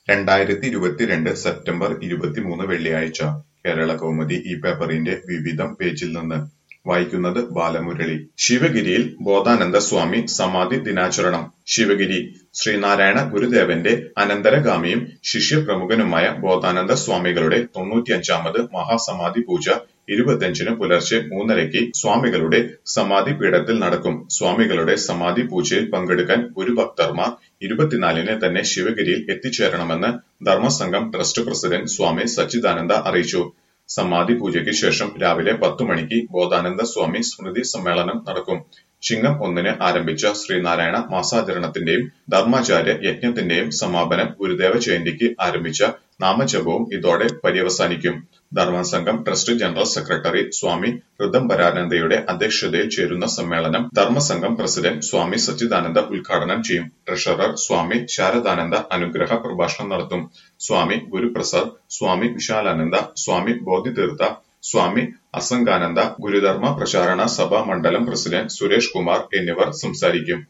രണ്ടായിരത്തി ഇരുപത്തിരണ്ട് സെപ്റ്റംബർ ഇരുപത്തിമൂന്ന് വെള്ളിയാഴ്ച കേരള കൗമുദി ഈ പേപ്പറിന്റെ വിവിധം പേജിൽ നിന്ന് വായിക്കുന്നത് ബാലമുരളി ശിവഗിരിയിൽ ബോധാനന്ദ സ്വാമി സമാധി ദിനാചരണം ശിവഗിരി ശ്രീനാരായണ ഗുരുദേവന്റെ അനന്തരഗാമിയും ശിഷ്യപ്രമുഖനുമായ ബോധാനന്ദ സ്വാമികളുടെ തൊണ്ണൂറ്റിയഞ്ചാമത് മഹാസമാധി പൂജ ഇരുപത്തിയഞ്ചിന് പുലർച്ചെ മൂന്നരയ്ക്ക് സ്വാമികളുടെ സമാധി പീഠത്തിൽ നടക്കും സ്വാമികളുടെ സമാധി പൂജയിൽ പങ്കെടുക്കാൻ ഗുരുഭക്തർമാർ ഇരുപത്തിനാലിന് തന്നെ ശിവഗിരിയിൽ എത്തിച്ചേരണമെന്ന് ധർമ്മസംഘം ട്രസ്റ്റ് പ്രസിഡന്റ് സ്വാമി സച്ചിദാനന്ദ അറിയിച്ചു സമാധി പൂജയ്ക്ക് ശേഷം രാവിലെ പത്തു മണിക്ക് ബോധാനന്ദ സ്വാമി സ്മൃതി സമ്മേളനം നടക്കും ചിങ്ങം ഒന്നിന് ആരംഭിച്ച ശ്രീനാരായണ മാസാചരണത്തിന്റെയും ധർമാചാര്യ യജ്ഞത്തിന്റെയും സമാപനം ഗുരുദേവ ജയന്തിക്ക് ആരംഭിച്ച നാമജപവും ഇതോടെ പര്യവസാനിക്കും Dharmasangham trust general secretary Swami ഋതംബരാനന്ദയുടെ അധ്യക്ഷതയിൽ ചേരുന്ന സമ്മേളനം ധർമ്മസംഘം പ്രസിഡന്റ് സ്വാമി സച്ചിദാനന്ദ ഉദ്ഘാടനം ചെയ്യും ട്രഷറർ സ്വാമി ശാരദാനന്ദ അനുഗ്രഹ പ്രഭാഷണം നടത്തും സ്വാമി ഗുരുപ്രസാദ് സ്വാമി വിശാലാനന്ദ സ്വാമി ബോധിതീർത്ഥ സ്വാമി അസംഗാനന്ദ ഗുരുധർമ്മ പ്രചാരണ സഭാ മണ്ഡലം പ്രസിഡന്റ് സുരേഷ് കുമാർ എന്നിവർ സംസാരിക്കും